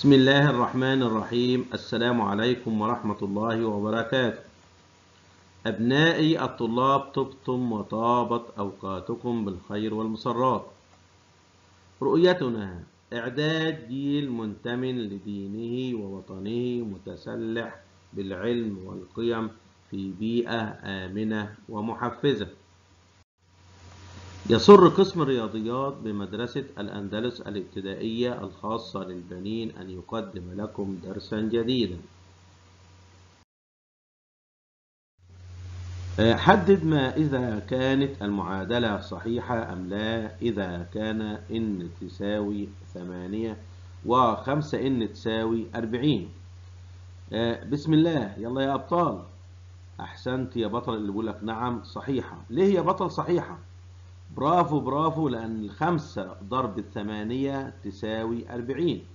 بسم الله الرحمن الرحيم السلام عليكم ورحمة الله وبركاته أبنائي الطلاب طبتم وطابت أوقاتكم بالخير والمسرات رؤيتنا إعداد جيل منتمن لدينه ووطنه متسلح بالعلم والقيم في بيئة آمنة ومحفزة يسر قسم الرياضيات بمدرسة الأندلس الابتدائية الخاصة للبنين أن يقدم لكم درسا جديدا حدد ما إذا كانت المعادلة صحيحة أم لا إذا كان إن تساوي ثمانية وخمسة إن تساوي أربعين بسم الله يلا يا أبطال أحسنت يا بطل اللي بيقول لك نعم صحيحة ليه يا بطل صحيحة برافو برافو لأن الخمسة ضرب الثمانية تساوي أربعين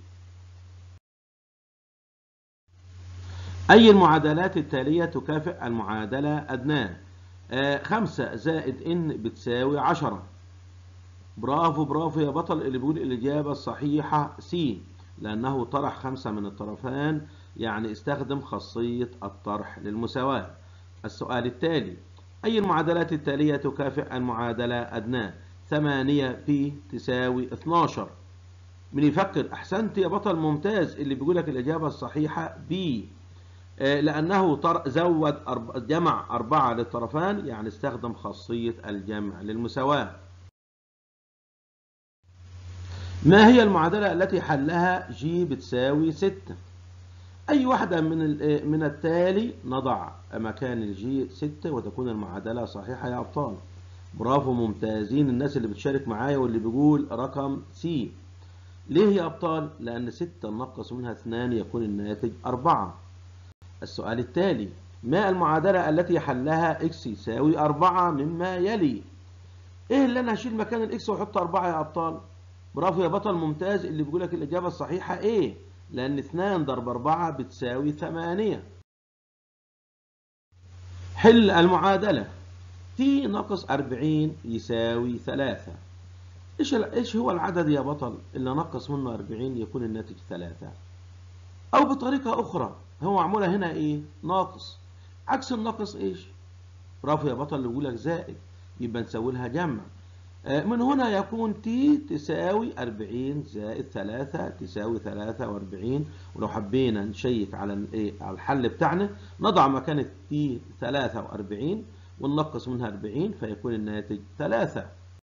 أي المعادلات التالية تكافئ المعادلة أدناه آه خمسة زائد إن بتساوي عشرة برافو برافو يا بطل اللي بيقول الإجابة الصحيحة س لأنه طرح خمسة من الطرفان يعني استخدم خاصية الطرح للمساواة السؤال التالي أي المعادلات التالية تكافئ المعادلة أدناه ثمانية بي تساوي 12 من يفكر أحسنت يا بطل ممتاز اللي بيقول لك الإجابة الصحيحة بي لأنه زود أرب... جمع أربعة للطرفان يعني استخدم خاصية الجمع للمساواة ما هي المعادلة التي حلها جي بتساوي 6 أي واحدة من من التالي نضع مكان الجي 6 وتكون المعادلة صحيحة يا أبطال برافو ممتازين الناس اللي بتشارك معايا واللي بيقول رقم سي ليه يا أبطال؟ لأن 6 نقص منها 2 يكون الناتج 4 السؤال التالي ما المعادلة التي حلها x يساوي 4 مما يلي ايه اللي انا هشيل مكان الاكس واحط 4 يا ابطال برافو يا بطل ممتاز اللي بيقول لك الاجابة الصحيحة ايه لان 2 ضرب 4 بتساوي 8 حل المعادلة t ناقص 40 يساوي 3 ايش ايش هو العدد يا بطل اللي نقص منه 40 يكون الناتج 3 او بطريقة اخرى هو معمولة هنا ايه ناقص عكس الناقص ايش برافو يا بطل اللي بيقول لك زائد يبقى نسوي لها جمع من هنا يكون تي تساوي 40 زائد 3 تساوي 43 ولو حبينا نشيك على الايه على الحل بتاعنا نضع مكان التي 43 وننقص منها 40 فيكون الناتج 3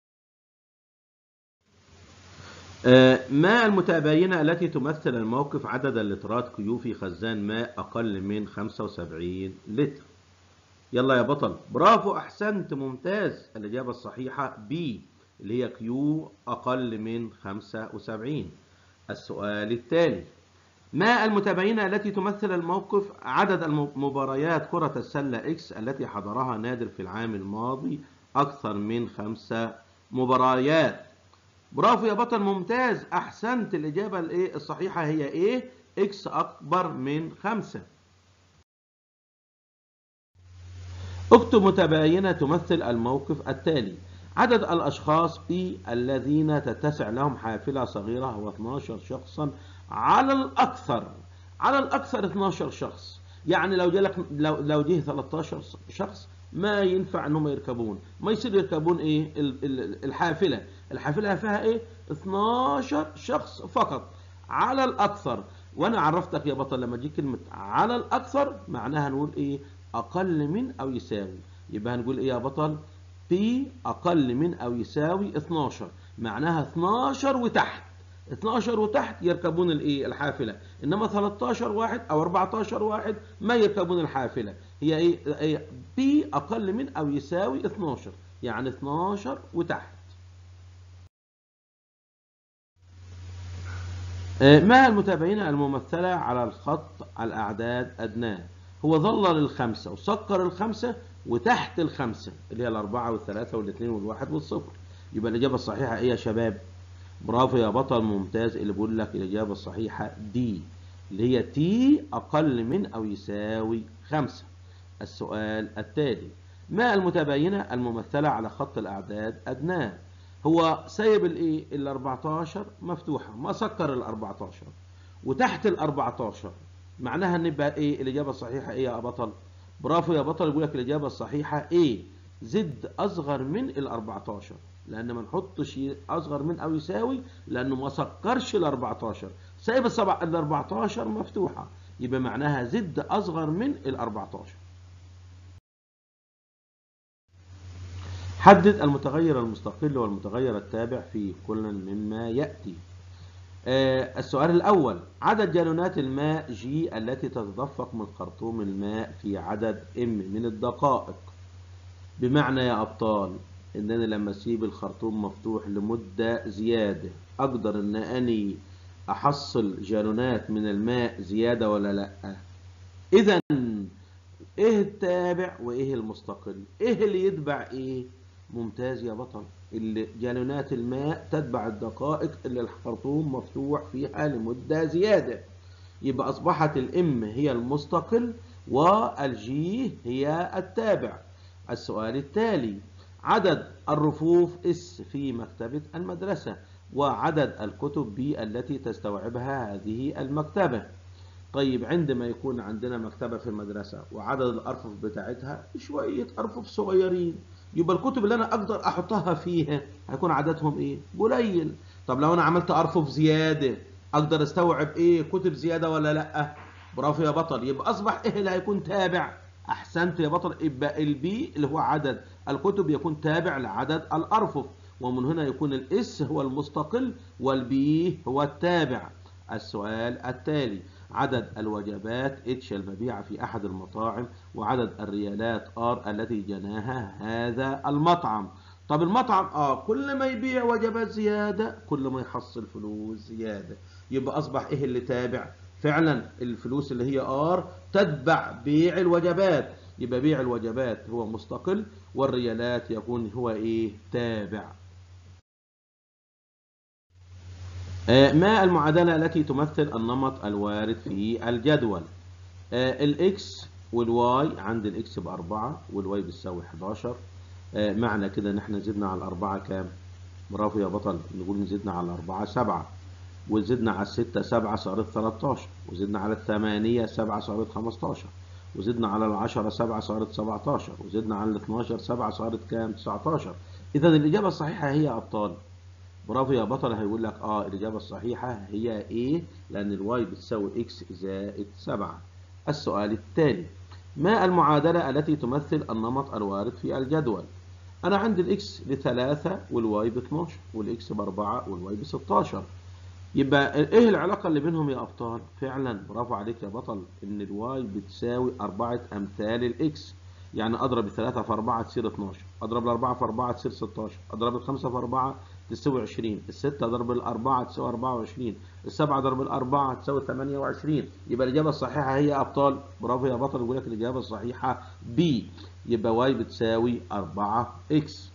ماء المتباينة التي تمثل الموقف عدد اللترات كيو في خزان ماء أقل من 75 لتر يلا يا بطل برافو أحسنت ممتاز الإجابة الصحيحة بي اللي هي كيو أقل من 75 السؤال التالي ما المتباينة التي تمثل الموقف عدد مباريات كرة السلة إكس التي حضرها نادر في العام الماضي أكثر من خمسة مباريات برافو يا بطل ممتاز احسنت الاجابه الايه الصحيحه هي ايه اكس اكبر من خمسة اكتب متباينه تمثل الموقف التالي عدد الاشخاص بي الذين تتسع لهم حافله صغيره هو 12 شخصا على الاكثر على الاكثر 12 شخص يعني لو جالك لو لو جه 13 شخص ما ينفع انهم يركبون ما يصير يركبون ايه الحافله الحافله فيها ايه 12 شخص فقط على الاكثر وانا عرفتك يا بطل لما تجي كلمه على الاكثر معناها نقول ايه اقل من او يساوي يبقى هنقول ايه يا بطل بي اقل من او يساوي 12 معناها 12 وتحت 12 وتحت يركبون الايه الحافله انما 13 واحد او 14 واحد ما يركبون الحافله هي ايه, إيه بي اقل من او يساوي 12 يعني 12 وتحت ما المتابعين الممثلة على الخط الأعداد أدناه هو ظل للخمسة وسكر الخمسة وتحت الخمسة اللي هي الأربعة والثلاثة والاثنين والواحد والصفر يبقى الإجابة الصحيحة إيه يا شباب؟ برافو يا بطل ممتاز اللي بيقول لك الإجابة الصحيحة دي اللي هي تي أقل من أو يساوي خمسة السؤال التالي ما المتباينة الممثلة على خط الأعداد أدناه هو سايب الايه ال 14 مفتوحه ما سكر ال 14 وتحت ال 14 معناها ان يبقى ايه الاجابه الصحيحه ايه يا بطل برافو يا بطل يقول لك الاجابه الصحيحه ايه زد اصغر من ال 14 لان ما نحطش اصغر من او يساوي لانه ما سكرش ال 14 سايب السبع ال 14 مفتوحه يبقى معناها زد اصغر من ال 14 حدد المتغير المستقل والمتغير التابع في كل مما ياتي آه السؤال الأول عدد جالونات الماء جي التي تتدفق من خرطوم الماء في عدد ام من الدقائق بمعنى يا أبطال إن أنا لما أسيب الخرطوم مفتوح لمدة زيادة أقدر إن أني أحصل جالونات من الماء زيادة ولا لأ إذا إيه التابع وإيه المستقل إيه اللي يتبع إيه ممتاز يا بطل اللي جالونات الماء تتبع الدقائق اللي الخرطوم مفتوح فيها لمدة زيادة يبقى أصبحت الإم هي المستقل والجي هي التابع السؤال التالي عدد الرفوف اس في مكتبة المدرسة وعدد الكتب بي التي تستوعبها هذه المكتبة طيب عندما يكون عندنا مكتبة في المدرسة وعدد الأرفف بتاعتها شوية أرفف صغيرين يبقى الكتب اللي انا اقدر احطها فيها هيكون عددهم ايه قليل طب لو انا عملت ارفف زياده اقدر استوعب ايه كتب زياده ولا لا برافو يا بطل يبقى اصبح ايه اللي هيكون تابع احسنت يا بطل يبقى البي اللي هو عدد الكتب يكون تابع لعدد الارفف ومن هنا يكون الاس هو المستقل والبي هو التابع السؤال التالي عدد الوجبات اتش المبيعة في أحد المطاعم وعدد الريالات ار التي جناها هذا المطعم طب المطعم اه كل ما يبيع وجبات زيادة كل ما يحصل فلوس زيادة يبقى أصبح إيه اللي تابع فعلا الفلوس اللي هي ار تتبع بيع الوجبات يبقى بيع الوجبات هو مستقل والريالات يكون هو إيه تابع ما المعادلة التي تمثل النمط الوارد في الجدول الاكس والواي عند الاكس بأربعة والواي بتساوي 11 معنى كده ان احنا زدنا على الأربعة كام برافو يا بطل نقول زدنا على الأربعة سبعة وزدنا على الستة سبعة صارت 13 وزدنا على الثمانية سبعة صارت 15 وزدنا على العشرة سبعة صارت 17 وزدنا على الاثناشر سبعة صارت كام 19 إذا الإجابة الصحيحة هي أبطال برافو يا بطل هيقول لك اه الإجابة الصحيحة هي ايه لأن الواي بتساوي اكس زائد 7 السؤال التالي ما المعادلة التي تمثل النمط الوارد في الجدول أنا عندي الإكس بثلاثة والواي ب 12 والإكس بأربعة والواي ب 16 يبقى إيه العلاقة اللي بينهم يا أبطال؟ فعلا برافو عليك يا بطل إن الواي بتساوي أربعة أمثال الإكس يعني أضرب الثلاثة في أربعة تصير 12 أضرب الأربعة في أربعة تصير 16 أضرب الخمسة في أربعة تساوي 20 الستة ضرب الأربعة تساوي 24 السبعة ضرب الأربعة تساوي 28 يبقى الإجابة الصحيحة هي أبطال برافو يا بطل يقول لك الإجابة الصحيحة بي يبقى واي بتساوي 4 إكس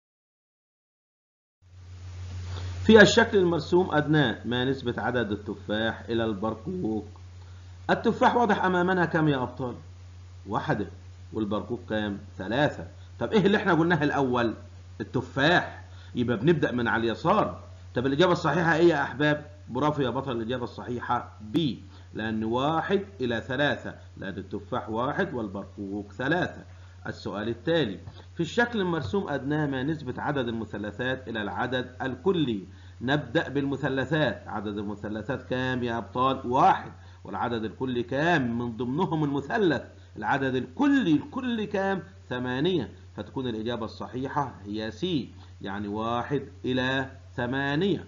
في الشكل المرسوم أدناه ما نسبة عدد التفاح إلى البرقوق التفاح واضح أمامنا كم يا أبطال واحدة والبرقوق كام ثلاثة طب إيه اللي إحنا قلناه الأول التفاح يبقى بنبدأ من على اليسار طب الإجابة الصحيحة إيه يا أحباب برافو يا بطل الإجابة الصحيحة بي لأن واحد إلى ثلاثة لأن التفاح واحد والبرقوق ثلاثة السؤال التالي في الشكل المرسوم أدناه ما نسبة عدد المثلثات إلى العدد الكلي نبدأ بالمثلثات عدد المثلثات كام يا أبطال واحد والعدد الكلي كام من ضمنهم المثلث العدد الكلي الكلي كام ثمانية فتكون الإجابة الصحيحة هي سي يعني واحد إلى ثمانية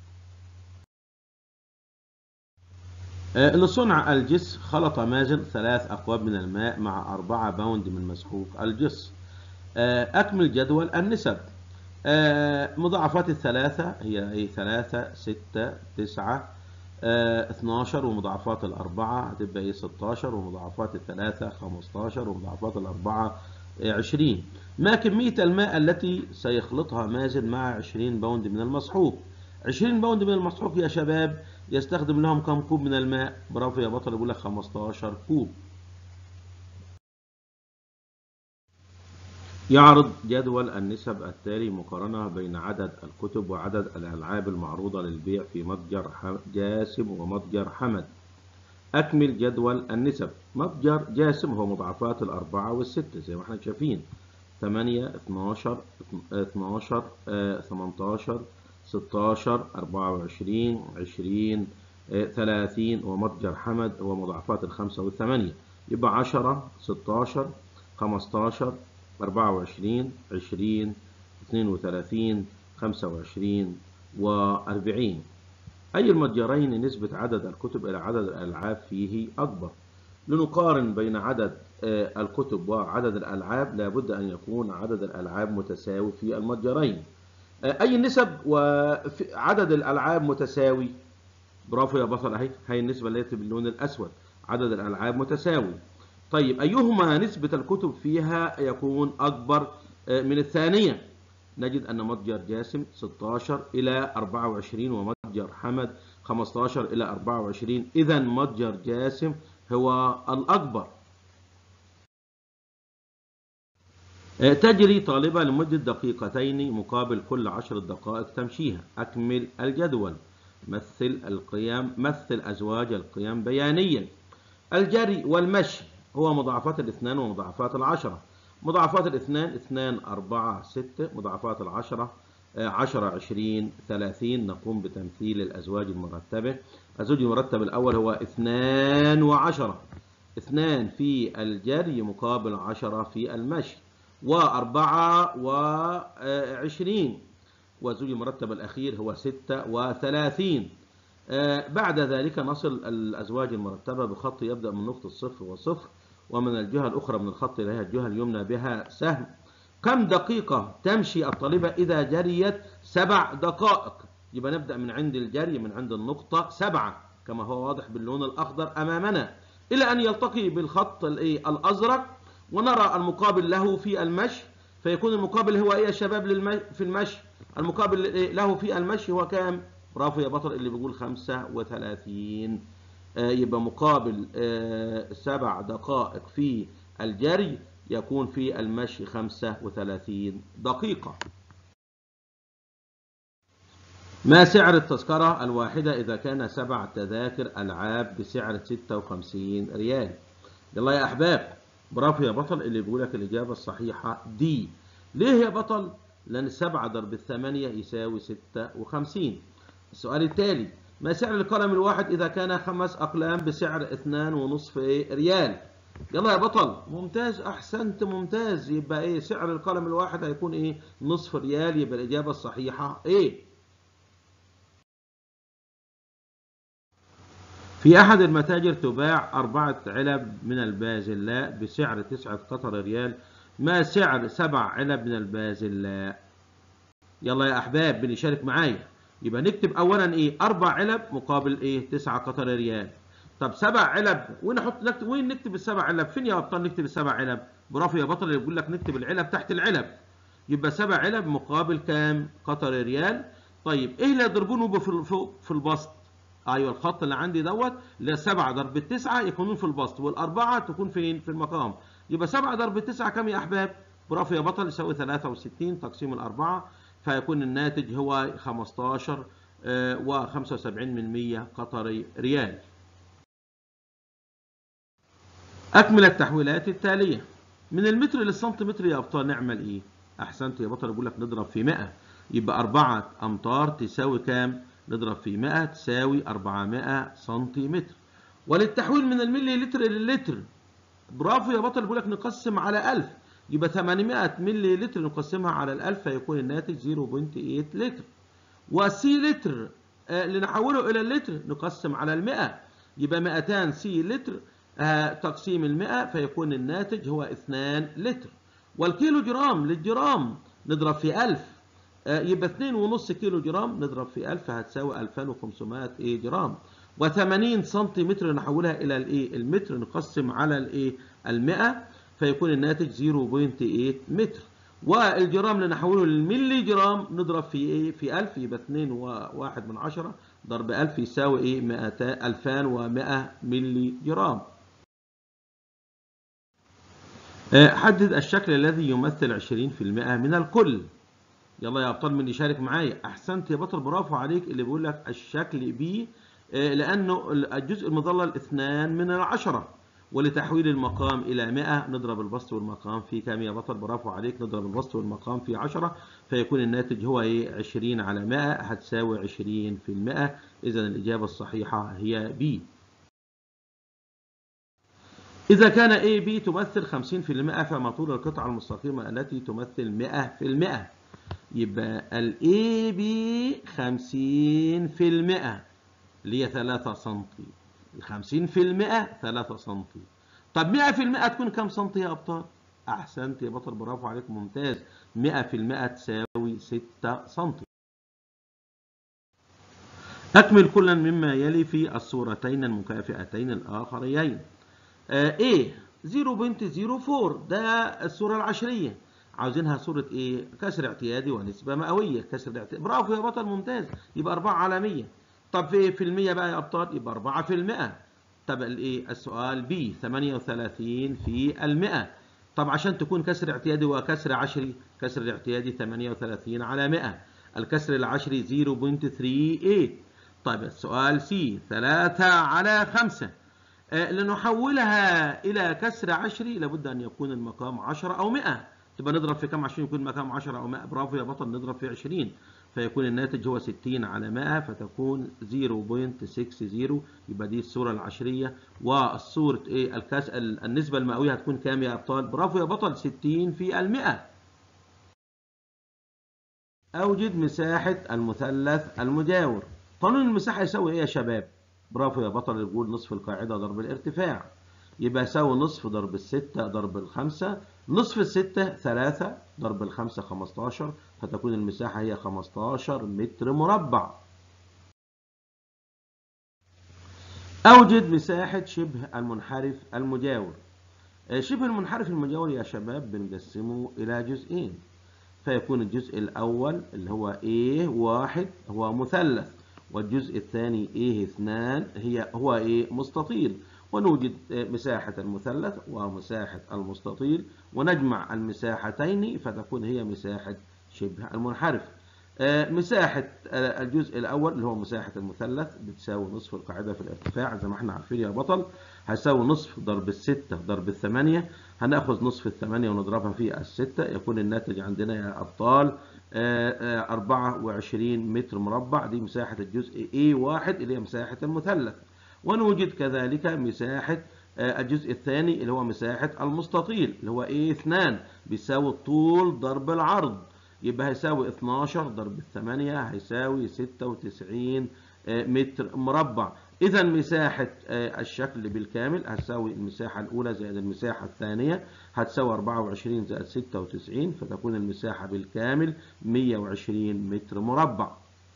لصنع الجس خلط مازن ثلاث أكواب من الماء مع أربعة باوند من مسحوق الجس أكمل جدول النسب مضاعفات الثلاثة هي هي ثلاثة ستة تسعة اثناشر ومضاعفات الأربعة هتبقى ايه ستاشر ومضاعفات الثلاثة خمستاشر ومضاعفات الأربعة عشرين ما كمية الماء التي سيخلطها مازن مع عشرين باوند من المصحوب عشرين باوند من المصحوب يا شباب يستخدم لهم كم كوب من الماء برافو يا بطل يقول لك 15 كوب يعرض جدول النسب التالي مقارنة بين عدد الكتب وعدد الألعاب المعروضة للبيع في متجر جاسم ومتجر حمد أكمل جدول النسب متجر جاسم هو مضاعفات الأربعة والستة زي ما احنا شايفين 8 12 12 18 16 24 20 30 ومتجر حمد هو مضاعفات الخمسة والثمانية يبقى 10 16 15 24 20 32 25 و40 أي المتجرين نسبة عدد الكتب إلى عدد الألعاب فيه أكبر لنقارن بين عدد الكتب وعدد الألعاب لابد أن يكون عدد الألعاب متساوي في المتجرين أي النسب وعدد الألعاب متساوي برافو يا بطل أهي هي النسبة التي باللون الأسود عدد الألعاب متساوي طيب أيهما نسبة الكتب فيها يكون أكبر من الثانية نجد أن متجر جاسم 16 إلى 24 ومتجر حمد 15 إلى 24 إذا متجر جاسم هو الأكبر تجري طالبة لمدة دقيقتين مقابل كل عشر دقائق تمشيها أكمل الجدول مثل القيام مثل أزواج القيام بيانيا الجري والمشي هو مضاعفات الاثنان ومضاعفات العشرة مضاعفات الاثنان اثنان أربعة ستة مضاعفات العشرة عشرة عشرين ثلاثين نقوم بتمثيل الأزواج المرتبة الزوج المرتب الأول هو اثنان وعشرة اثنان في الجري مقابل عشرة في المشي وأربعة وعشرين والزوج المرتب الأخير هو ستة وثلاثين بعد ذلك نصل الأزواج المرتبة بخط يبدأ من نقطة صفر وصفر ومن الجهة الأخرى من الخط إليها الجهة اليمنى بها سهم كم دقيقة تمشي الطالبة إذا جريت سبع دقائق يبقى نبدأ من عند الجري من عند النقطة سبعة كما هو واضح باللون الأخضر أمامنا إلى أن يلتقي بالخط الأزرق ونرى المقابل له في المشي فيكون المقابل هو إيه يا شباب في المشي المقابل له في المشي هو كام برافو يا بطل اللي بيقول 35 آه يبقى مقابل آه سبع دقائق في الجري يكون في المشي 35 دقيقة ما سعر التذكرة الواحدة إذا كان سبع تذاكر ألعاب بسعر 56 ريال يلا يا أحباب برافو يا بطل اللي بيقول لك الإجابة الصحيحة دي ليه يا بطل؟ لأن سبعة ضرب الثمانية يساوي 56 السؤال التالي ما سعر القلم الواحد إذا كان خمس أقلام بسعر اثنان ونصف ريال يلا يا بطل ممتاز أحسنت ممتاز يبقى إيه سعر القلم الواحد هيكون إيه نصف ريال يبقى الإجابة الصحيحة إيه في أحد المتاجر تباع أربعة علب من البازلاء بسعر تسعة قطر ريال ما سعر سبع علب من البازلاء يلا يا أحباب بنشارك معايا يبقى نكتب اولا ايه اربع علب مقابل ايه 9 قطر ريال طب سبع علب وين نحط نكتب وين نكتب السبع علب فين يا ابطال نكتب السبع علب برافو يا بطل اللي بيقول لك نكتب العلب تحت العلب يبقى سبع علب مقابل كام قطر ريال طيب ايه اللي يضربونه في في البسط ايوه الخط اللي عندي دوت اللي 7 ضرب 9 يكونون في البسط والاربعه تكون فين في المقام يبقى 7 ضرب 9 كام يا احباب برافو يا بطل يساوي 63 تقسيم الاربعه فيكون الناتج هو 15 و75 من 100 قطري ريال أكمل التحويلات التالية من المتر للسنتيمتر يا أبطال نعمل إيه؟ أحسنت يا بطل بقول لك نضرب في 100 يبقى 4 أمتار تساوي كام؟ نضرب في 100 تساوي 400 سنتيمتر وللتحويل من الملي لتر للتر برافو يا بطل بقول لك نقسم على 1000 يبقى 800 ملي لتر نقسمها على الألف فيكون الناتج 0.8 لتر وسي لتر آه لنحوله إلى اللتر نقسم على المئة يبقى 200 سي لتر آه تقسيم المئة فيكون الناتج هو 2 لتر والكيلو جرام للجرام نضرب في 1000 آه يبقى 2.5 كيلو جرام نضرب في 1000 هتساوي 2500 إيه جرام و80 سنتيمتر نحولها إلى الإيه المتر نقسم على الإيه المئة فيكون الناتج 0.8 متر والجرام اللي نحوله للملي جرام نضرب في ايه في 1000 يبقى 2.1 من 10 ضرب 1000 يساوي ايه 200 2100 ملي جرام آه، حدد الشكل الذي يمثل 20% من الكل يلا يا ابطال من يشارك معايا احسنت يا بطل برافو عليك اللي بيقول لك الشكل بي آه، لانه الجزء المظلل اثنان من العشرة ولتحويل المقام الى 100 نضرب البسط والمقام في كام يا بطل برافو عليك نضرب البسط والمقام في 10 فيكون الناتج هو ايه 20 على 100 هتساوي 20 في المئة اذا الاجابه الصحيحه هي بي إذا كان A B تمثل 50% فما طول القطعة المستقيمة التي تمثل 100% يبقى ال A B 50% اللي هي 3 سم ال 50% 3 سم طب 100% تكون كم سم يا أبطال؟ أحسنت يا بطل برافو عليك ممتاز 100% تساوي 6 سم أكمل كلا مما يلي في الصورتين المكافئتين الآخريين A 0.04 ده الصورة العشرية عاوزينها صورة ايه؟ كسر اعتيادي ونسبة مئوية كسر اعتيادي برافو يا بطل ممتاز يبقى 4 على 100 طب في في المية بقى يا أبطال يبقى 4 في المئة طب الايه السؤال بي 38 في المئة طب عشان تكون كسر اعتيادي وكسر عشري كسر الاعتيادي 38 على 100 الكسر العشري 0.38 طيب السؤال سي 3 على 5 لنحولها إلى كسر عشري لابد أن يكون المقام 10 أو 100 تبقى نضرب في كم عشان يكون المقام 10 أو 100 برافو يا بطل نضرب في 20 فيكون الناتج هو 60 على 100 فتكون 0.60 يبقى دي الصورة العشرية والصورة إيه الكاس النسبة المئوية هتكون كام يا أبطال؟ برافو يا بطل 60 في المئة أوجد مساحة المثلث المجاور قانون المساحة يساوي إيه يا شباب؟ برافو يا بطل يقول نصف القاعدة ضرب الارتفاع يبقى يساوي نصف ضرب الستة ضرب الخمسة نصف الستة ثلاثة ضرب الخمسة خمستاشر فتكون المساحة هي خمستاشر متر مربع أوجد مساحة شبه المنحرف المجاور شبه المنحرف المجاور يا شباب بنقسمه إلى جزئين فيكون الجزء الأول اللي هو A واحد هو مثلث والجزء الثاني A اثنان هي هو A مستطيل ونوجد مساحة المثلث ومساحة المستطيل ونجمع المساحتين فتكون هي مساحة شبه المنحرف مساحة الجزء الأول اللي هو مساحة المثلث بتساوي نصف القاعدة في الارتفاع زي ما احنا عارفين يا بطل هيساوي نصف ضرب الستة ضرب الثمانية هناخذ نصف الثمانية ونضربها في الستة يكون الناتج عندنا يا أبطال 24 متر مربع دي مساحة الجزء A1 اللي هي مساحة المثلث ونوجد كذلك مساحة الجزء الثاني اللي هو مساحة المستطيل اللي هو A2 بيساوي الطول ضرب العرض يبقى هيساوي 12 ضرب الثمانية هيساوي 96 متر مربع إذا مساحة الشكل بالكامل هتساوي المساحة الأولى زائد المساحة الثانية هتساوي 24 زائد 96 فتكون المساحة بالكامل 120 متر مربع.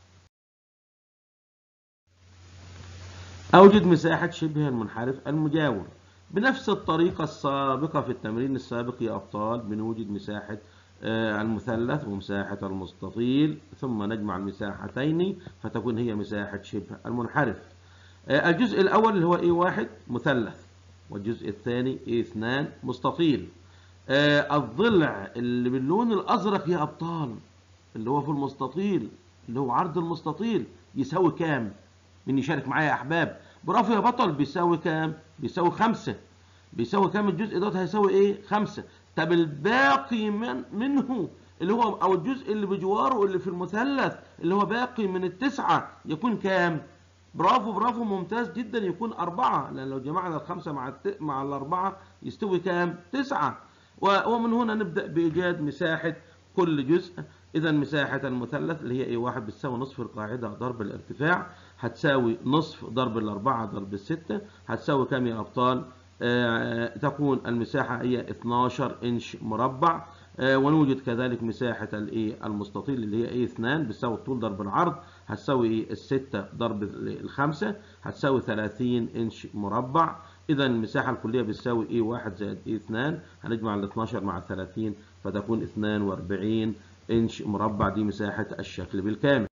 أوجد مساحة شبه المنحرف المجاور. بنفس الطريقة السابقة في التمرين السابق يا أبطال بنوجد مساحة المثلث ومساحة المستطيل ثم نجمع المساحتين فتكون هي مساحة شبه المنحرف. الجزء الأول اللي هو A1 مثلث والجزء الثاني A2 مستطيل الضلع اللي باللون الأزرق يا أبطال اللي هو في المستطيل اللي هو عرض المستطيل يساوي كام؟ مين يشارك معايا يا أحباب؟ برافو يا بطل بيساوي كام؟ بيساوي خمسة بيساوي كام الجزء دوت هيساوي إيه؟ خمسة طب الباقي من منه اللي هو أو الجزء اللي بجواره اللي في المثلث اللي هو باقي من التسعة يكون كام؟ برافو برافو ممتاز جدا يكون أربعة لأن لو جمعنا الخمسة مع الت... مع الأربعة يستوي كام؟ تسعة ومن هنا نبدأ بإيجاد مساحة كل جزء إذا مساحة المثلث اللي هي A1 بتساوي نصف القاعدة ضرب الارتفاع هتساوي نصف ضرب الأربعة ضرب الستة هتساوي كام يا أبطال؟ آه تكون المساحة هي 12 إنش مربع آه ونوجد كذلك مساحة الايه المستطيل اللي هي A2 بتساوي الطول ضرب العرض هتساوي الستة ضرب الخمسة هتساوي 30 إنش مربع إذا المساحة الكلية بتساوي A1 زائد A2 هنجمع ال 12 مع 30 فتكون 42 إنش مربع دي مساحة الشكل بالكامل.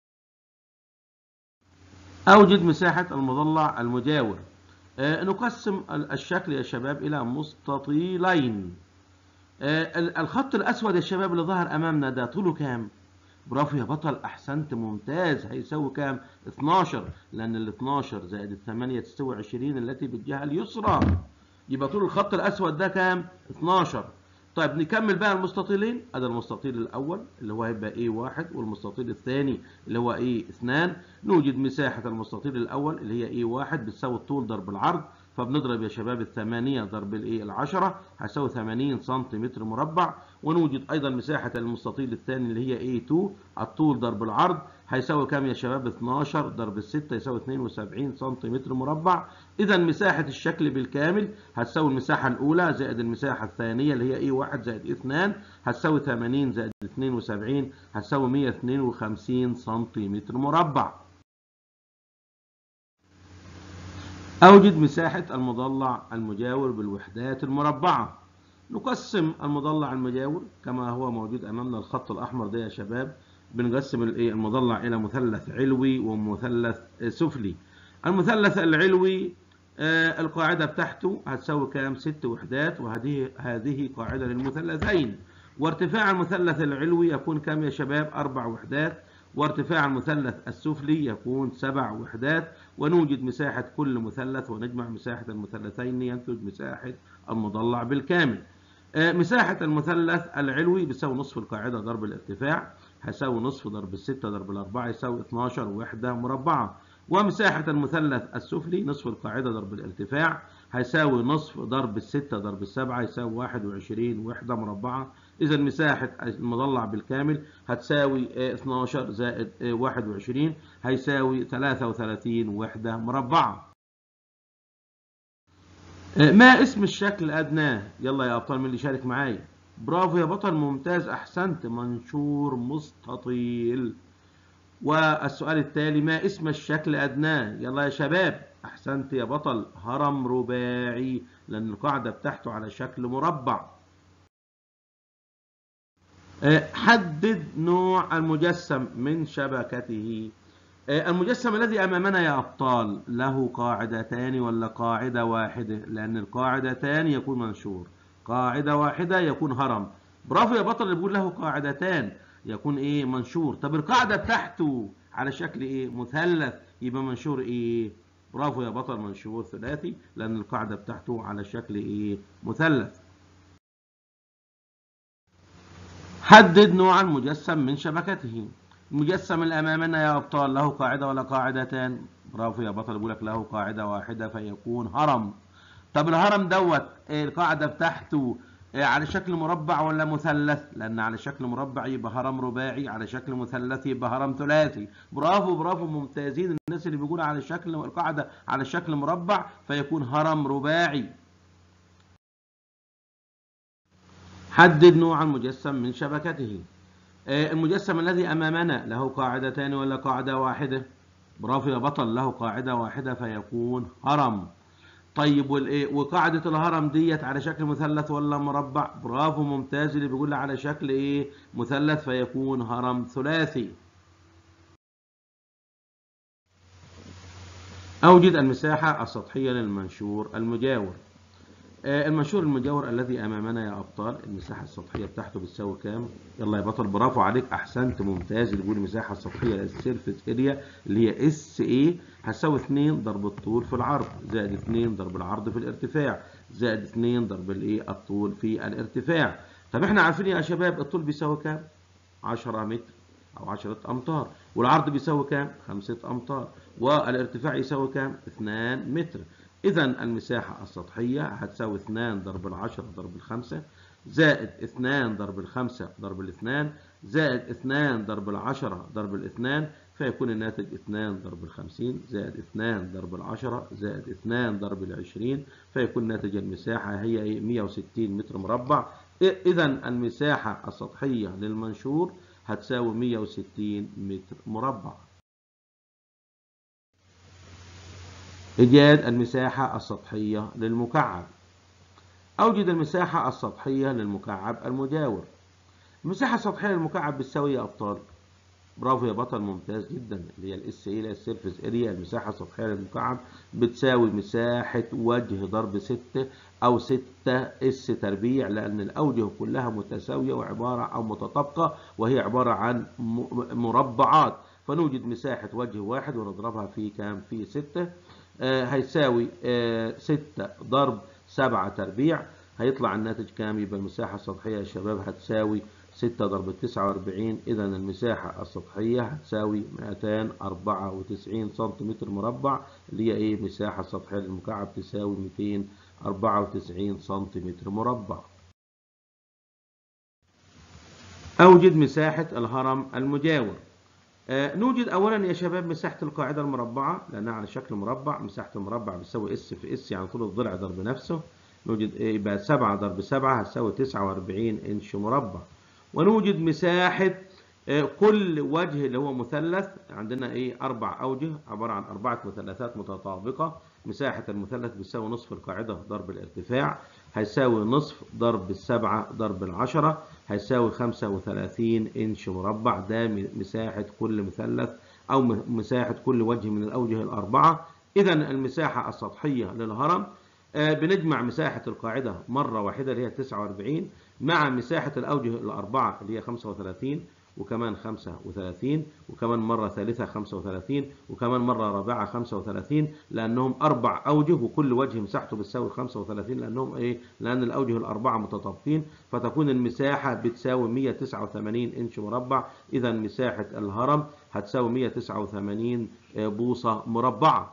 أوجد مساحة المضلع المجاور. آه نقسم الشكل يا شباب إلى مستطيلين. آه، ال- الخط الأسود يا شباب اللي ظهر أمامنا ده طوله كام؟ برافو يا بطل أحسنت ممتاز هيساوي كام؟ 12 لأن ال 12 زائد ال 8 تساوي 20 التي بالجهة اليسرى يبقى طول الخط الأسود ده كام؟ 12 طيب نكمل بقى المستطيلين ادي المستطيل الاول اللي هو هيبقى ايه واحد والمستطيل الثاني اللي هو ايه اثنان نوجد مساحة المستطيل الاول اللي هي ايه واحد بتساوي الطول ضرب العرض فبنضرب يا شباب الثمانية ضرب الايه العشرة هيساوي 80 سنتيمتر مربع ونوجد ايضا مساحة المستطيل الثاني اللي هي ايه 2 الطول ضرب العرض هيساوي كام يا شباب 12 ضرب الستة يساوي 72 سنتيمتر مربع اذا مساحة الشكل بالكامل هتساوي المساحة الاولى زائد المساحة الثانية اللي هي ايه 1 زائد 2 هتساوي 80 زائد 72 هتساوي 152 سنتيمتر مربع أوجد مساحة المضلع المجاور بالوحدات المربعة نقسم المضلع المجاور كما هو موجود أمامنا الخط الأحمر ده يا شباب بنقسم الإيه المضلع إلى مثلث علوي ومثلث سفلي المثلث العلوي آه القاعدة بتاعته هتساوي كام ست وحدات وهذه هذه قاعدة للمثلثين وارتفاع المثلث العلوي يكون كام يا شباب أربع وحدات وارتفاع المثلث السفلي يكون سبع وحدات ونوجد مساحة كل مثلث ونجمع مساحة المثلثين ينتج مساحة المضلع بالكامل آه، مساحة المثلث العلوي بيساوي نصف القاعدة ضرب الارتفاع هيساوي نصف ضرب الستة ضرب الأربعة يساوي 12 وحدة مربعة ومساحة المثلث السفلي نصف القاعدة ضرب الارتفاع هيساوي نصف ضرب الستة ضرب السبعة يساوي 21 وحدة مربعة إذا مساحة المضلع بالكامل هتساوي آه، 12 زائد آه، 21 هيساوي 33 وحدة مربعة آه، ما اسم الشكل أدناه يلا يا أبطال من اللي يشارك معايا برافو يا بطل ممتاز أحسنت منشور مستطيل والسؤال التالي ما اسم الشكل أدناه يلا يا شباب أحسنت يا بطل هرم رباعي لأن القاعدة بتاعته على شكل مربع آه، حدد نوع المجسم من شبكته آه، المجسم الذي أمامنا يا أبطال له قاعدتان ولا قاعدة واحدة لأن القاعدتان يكون منشور قاعدة واحدة يكون هرم برافو يا بطل اللي بيقول له قاعدتان يكون إيه منشور طب القاعدة بتاعته على شكل إيه مثلث يبقى منشور إيه برافو يا بطل منشور ثلاثي لأن القاعدة بتاعته على شكل إيه مثلث حدد نوع المجسم من شبكته المجسم اللي امامنا يا ابطال له قاعده ولا قاعدتان برافو يا بطل بيقول لك له قاعده واحده فيكون هرم طب الهرم دوت إيه القاعده بتاعته إيه على شكل مربع ولا مثلث لان على شكل مربع يبقى هرم رباعي على شكل مثلث يبقى هرم ثلاثي برافو برافو ممتازين الناس اللي بيقولوا على شكل القاعده على شكل مربع فيكون هرم رباعي حدد نوع المجسم من شبكته آه، المجسم الذي أمامنا له قاعدتان ولا قاعدة واحدة برافو يا بطل له قاعدة واحدة فيكون هرم طيب والإيه وقاعدة الهرم ديت على شكل مثلث ولا مربع برافو ممتاز اللي بيقول لي على شكل إيه مثلث فيكون هرم ثلاثي أوجد المساحة السطحية للمنشور المجاور آه، المنشور المجاور الذي امامنا يا ابطال المساحه السطحيه بتاعته بتساوي كام يلا يا بطل برافو عليك احسنت ممتاز اللي بيقول المساحه السطحيه للسيرفيس اريا اللي هي اس اي هتساوي 2 ضرب الطول في العرض زائد 2 ضرب العرض في الارتفاع زائد 2 ضرب الايه الطول في الارتفاع طب احنا عارفين يا شباب الطول بيساوي كام 10 متر او 10 امتار والعرض بيساوي كام 5 امتار والارتفاع يساوي كام 2 متر إذا المساحة السطحية هتساوي 2 ضرب العشرة ضرب الخمسة زائد 2 ضرب الخمسة ضرب الاثنان زائد 2 ضرب العشرة ضرب الاثنان فيكون الناتج 2 ضرب الخمسين زائد 2 ضرب العشرة زائد 2 ضرب العشرين فيكون ناتج المساحة هي إيه؟ 160 متر مربع إذا المساحة السطحية للمنشور هتساوي 160 متر مربع إيجاد المساحة السطحية للمكعب أوجد المساحة السطحية للمكعب المجاور المساحة السطحية للمكعب بتساوي يا أبطال برافو يا بطل ممتاز جدا اللي هي الاس اي اللي هي السيرفيس اريا المساحه السطحيه للمكعب بتساوي مساحه وجه ضرب 6 او 6 اس تربيع لان الاوجه كلها متساويه وعباره او متطابقه وهي عباره عن مربعات فنوجد مساحه وجه واحد ونضربها في كام في 6 آه هيساوي آه 6 ضرب 7 تربيع هيطلع الناتج كام يبقى المساحه السطحيه يا شباب هتساوي 6 ضرب 49 إذا المساحة السطحية هتساوي 294 سنتيمتر مربع اللي هي إيه مساحة سطحية للمكعب تساوي 294 سنتيمتر مربع. أوجد مساحة الهرم المجاور. آه نوجد أولا يا شباب مساحة القاعدة المربعة لأنها على شكل مربع مساحة المربع بتساوي اس في اس يعني طول الضلع ضرب نفسه. نوجد إيه يبقى 7 ضرب 7 هتساوي 49 إنش مربع. ونوجد مساحة كل وجه اللي هو مثلث عندنا ايه اربع اوجه عبارة عن اربعة مثلثات متطابقة مساحة المثلث بتساوي نصف القاعدة ضرب الارتفاع هيساوي نصف ضرب السبعة ضرب العشرة هيساوي 35 انش مربع ده مساحة كل مثلث او مساحة كل وجه من الاوجه الاربعة اذا المساحة السطحية للهرم بنجمع مساحة القاعدة مرة واحدة اللي هي 49 مع مساحة الأوجه الأربعة اللي هي 35 وكمان 35 وكمان مرة ثالثة 35 وكمان مرة رابعة 35 لأنهم أربع أوجه وكل وجه مساحته بتساوي 35 لأنهم إيه؟ لأن الأوجه الأربعة متطابقين فتكون المساحة بتساوي 189 إنش مربع إذا مساحة الهرم هتساوي 189 بوصة مربعة.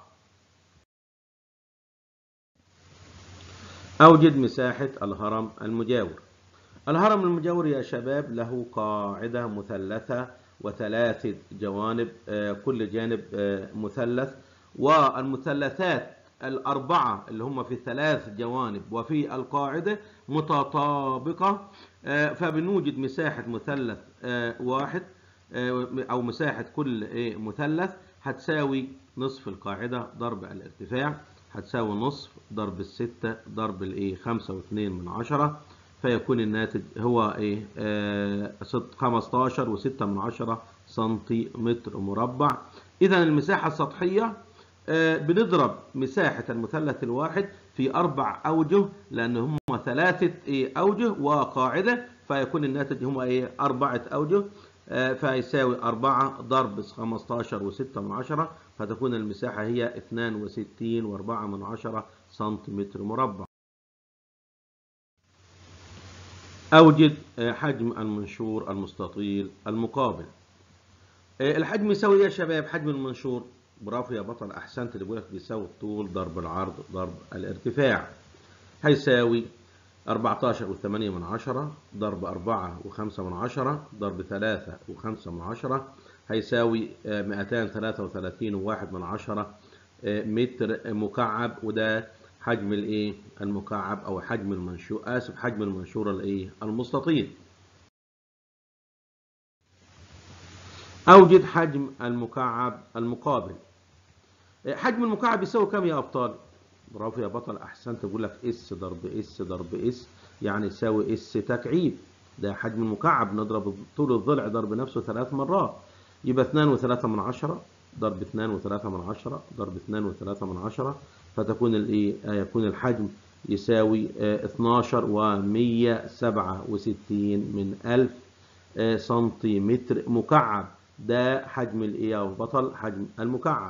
أوجد مساحة الهرم المجاور. الهرم المجاور يا شباب له قاعدة مثلثة وثلاثة جوانب كل جانب مثلث والمثلثات الأربعة اللي هم في ثلاث جوانب وفي القاعدة متطابقة فبنوجد مساحة مثلث واحد أو مساحة كل مثلث هتساوي نصف القاعدة ضرب الارتفاع هتساوي نصف ضرب الستة ضرب الايه خمسة واتنين من عشرة فيكون الناتج هو ايه آه 15 وستة من عشرة سنتيمتر مربع اذا المساحة السطحية آه بنضرب مساحة المثلث الواحد في اربع اوجه لان هم ثلاثة ايه اوجه وقاعدة فيكون الناتج هم ايه اربعة اوجه آه فيساوي أربعة ضرب 15 وستة من عشرة فتكون المساحة هي 62 وأربعة من عشرة سنتيمتر مربع أوجد حجم المنشور المستطيل المقابل الحجم يساوي يا شباب حجم المنشور برافو يا بطل أحسنت اللي بيقول لك بيساوي الطول ضرب العرض ضرب الارتفاع هيساوي 14 وثمانية من عشرة ضرب أربعة وخمسة من عشرة ضرب ثلاثة وخمسة من عشرة هيساوي 233 وواحد من عشرة متر مكعب وده حجم الايه المكعب او حجم المنشور اسف حجم المنشور الايه المستطيل اوجد حجم المكعب المقابل حجم المكعب يساوي كم يا ابطال برافو يا بطل احسنت اقول لك اس ضرب اس ضرب اس يعني يساوي اس تكعيب ده حجم المكعب نضرب طول الضلع ضرب نفسه ثلاث مرات يبقى 2 و3 من عشرة ضرب 2 و3 من عشرة ضرب 2 و3 من عشرة فتكون الايه يكون الحجم يساوي 12 و167 من 1000 سنتيمتر مكعب ده حجم الايه يا بطل حجم المكعب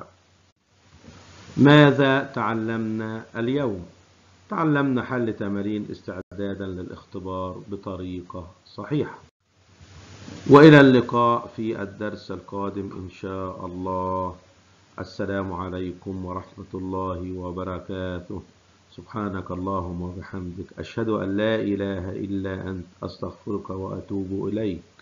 ماذا تعلمنا اليوم تعلمنا حل تمارين استعدادا للاختبار بطريقة صحيحة وإلى اللقاء في الدرس القادم إن شاء الله السلام عليكم ورحمة الله وبركاته سبحانك اللهم وبحمدك أشهد أن لا إله إلا أنت أستغفرك وأتوب إليك